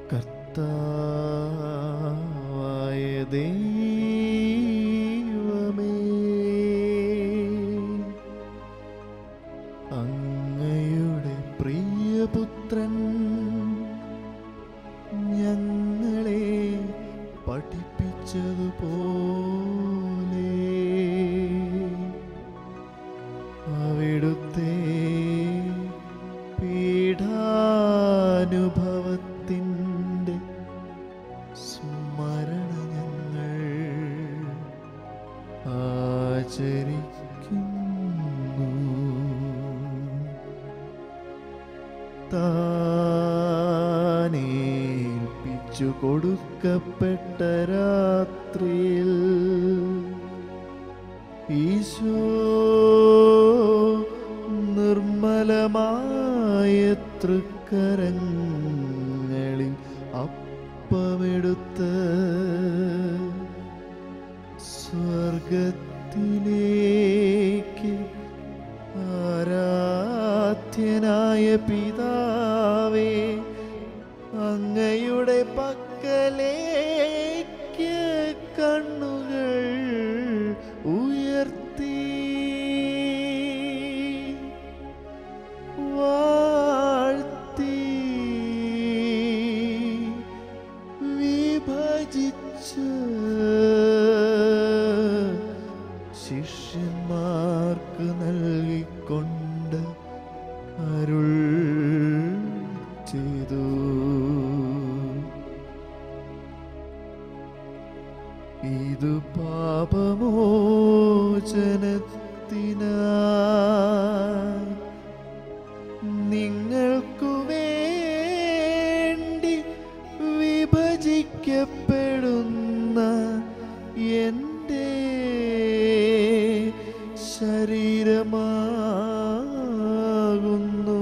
കർത്താവായ ദൈവമേ അങ്ങയുടെ പ്രിയപുത്രൻ ഞങ്ങളെ പഠിപ്പിച്ചതുപോലെ അവിടുത്തെ പീഠാനുഭവത്തിൻ്റെ സ്മരണ ഞങ്ങൾ ആചരിക്കുന്നു താനേൽപ്പിച്ചു കൊടുക്കപ്പെട്ട രാത്രിയിൽ ഈശോ നിർമ്മലമായ തൃക്കരങ്ങളിൽ അപ്പമെടുത്ത് സ്വർഗത്തിലേക്ക് ആരാധ്യനായ പിതാവേ അങ്ങയുടെ പക്കലേക്ക് കണ്ണുകൾ ഉയർത്തി വാഴ്ത്തി വിഭജിച്ച് ശിഷ്യന്മാർക്ക് നൽകിക്കൊണ്ട് അരുൾ ചെയ്തു ഇതു പാപമോചനത്തിനായി നിങ്ങൾക്കു വേണ്ടി വിഭജിക്കപ്പെടുന്ന എൻ്റെ ശരീരമാകുന്നു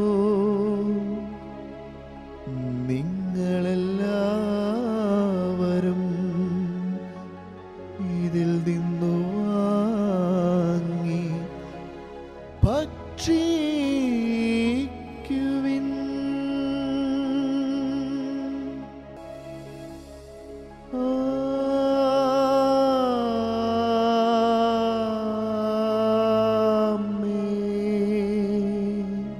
നിങ്ങളെല്ലാവരും ഇതിൽ നിന്നു വാങ്ങി ഭക്ഷിക്കുവിൻ ആമേൻ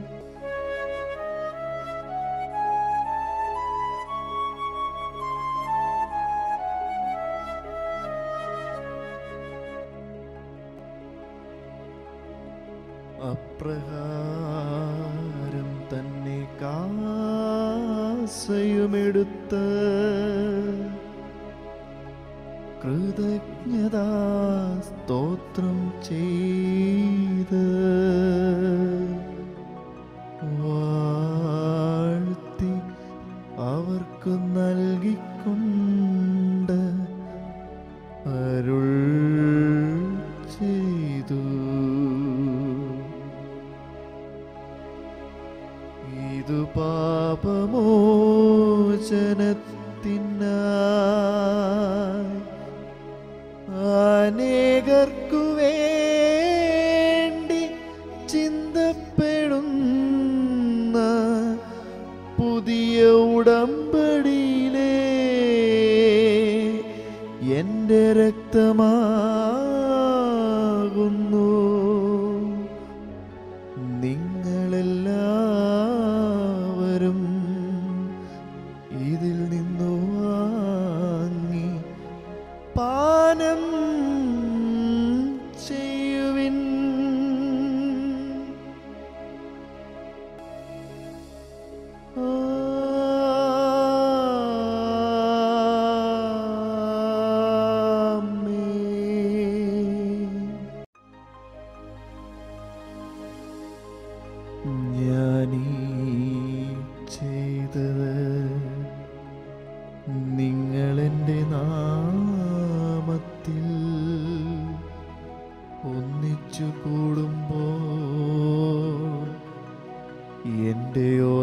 അപ്രകാരം തന്നെ കാസയുമെടുത്ത് കൃതജ്ഞതാ സ്തോത്രം ചെയ്ത് വാഴ്ത്തി അവർക്ക് നൽകിക്കൊണ്ട് അരുൾ ചെയ്തു ഇതു പാപമോചനത്തിനായി അനേകർക്കു വേണ്ടി ചിന്തപ്പെടുന്ന പുതിയ ഉടമ്പടിയിലെ എൻ്റെ രക്തമാകുന്നു നിങ്ങളെല്ലാവരും ഇതിൽ നിന്നു വാങ്ങി പാനം ചെയ്യുവിൻ ആമേൻ ഞാനീ ചെയ്തത് നിങ്ങളെൻ്റെ നാമത്തിൽ ഒന്നിച്ചു കൂടുമ്പോൾ എൻ്റെ